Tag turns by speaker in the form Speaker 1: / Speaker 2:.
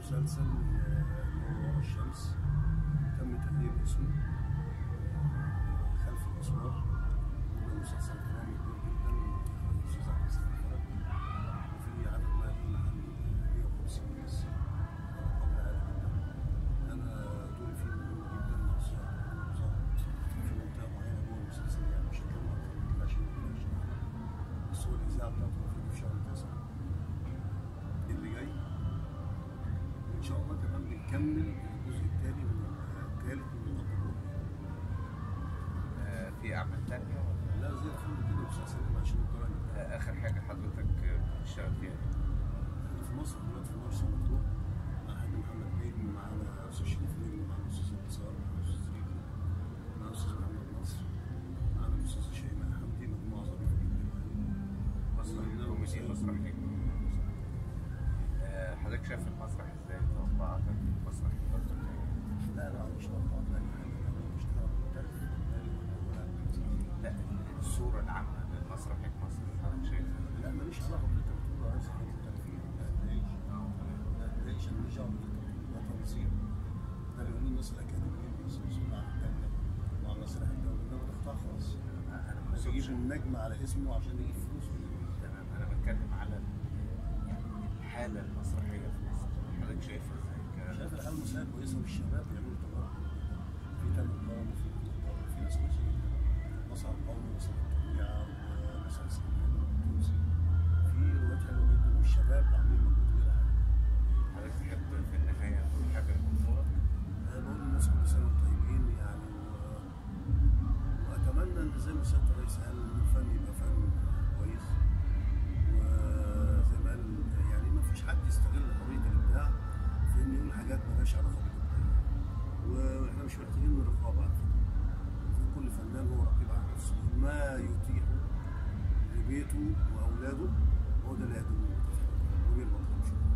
Speaker 1: مسلسل آه، اللي هو ورا الشمس تم تغيير اسمه آه، خلف الاسوار ده مسلسل درامي كبير جدا من الاستاذ احمد سامي فرج وفي عدد ما يقل عن 150 ناس قبل عالي جدا انا دوري فيه مهم جدا نفسه ظهر في منطقه معينه جوه المسلسل يعني مش هتكلم اكتر من كده عشان ما يبقاش بس هو الاذاعه بتاعته المفروض في شهر 9 اللي جاي وان شاء الله كمان بنكمل الجزء الثاني من الثالث من الاب الروحي
Speaker 2: آه، في اعمال تانية ولا
Speaker 1: لا زي الفل كده مسلسل عشان الدرجه
Speaker 2: آه، اخر حاجه حضرتك آه، بتشتغل فيها إيه؟
Speaker 1: احنا في مصر دلوقتي في مرسى مطروح مع حاج محمد نجم معانا استاذ شريف نجم معانا استاذ انتصار معانا استاذ زيكو معانا استاذ محمد نصر معانا الاستاذ شيماء حمدي مجموعه ظريفه جدا
Speaker 2: مسرح كوميدي مسرحي آه، حضرتك شايف المسرح ازاي توقعاتك المسرح الفترة الجاية؟
Speaker 1: لا لا مش توقعات لا حاجه انا بشتغل محترف ولا
Speaker 2: لا الصورة العامة للمسرح المصري حضرتك شايفها
Speaker 1: لا ماليش علاقه باللي انت بتقوله عايز حاجه محترفين لا تلاقيش لا تلاقيش انا ماليش دعوه باللي انت بتقوله ده تنظيم ده بيقولوا الناس الاكاديميين بس مسؤول عن الدوله وعن مسرح الدوله ده قطاع خاص
Speaker 2: انا ما
Speaker 1: بس يجيب
Speaker 2: بقصدش
Speaker 1: النجم على اسمه عشان يجيب فلوس
Speaker 2: تمام انا بتكلم على الحالة المسرحية في مصر حضرتك شايفها ازاي؟
Speaker 1: شايف الحاله المصريه كويسه والشباب بيعملوا تجارب في تامر قوم وفي قوم وفي ناس كويسه جدا مسرح القوم ومسرح الطبيعه ومسرح اسكندريه التونسي في روايات حلوه جدا والشباب عاملين مجهود غير عادي
Speaker 2: حضرتك تحب في النهاية تقول حاجة لجمهورك؟
Speaker 1: أنا بقول للناس كل سنه وانتم طيبين يعني و... واتمنى ان زي ما سياده الرئيس قال ان الفن يبقى فن كويس وزي ما قال يعني ما فيش حد يستغل حريه الابداع في انه يقول حاجات مالهاش علاقه بالابداع واحنا مش محتاجين رقابه على فكره المفروض كل فنان هو رقيب على نفسه ما يتيحه لبيته واولاده هو ده اللي هيدوم ودي المطلوب شكرا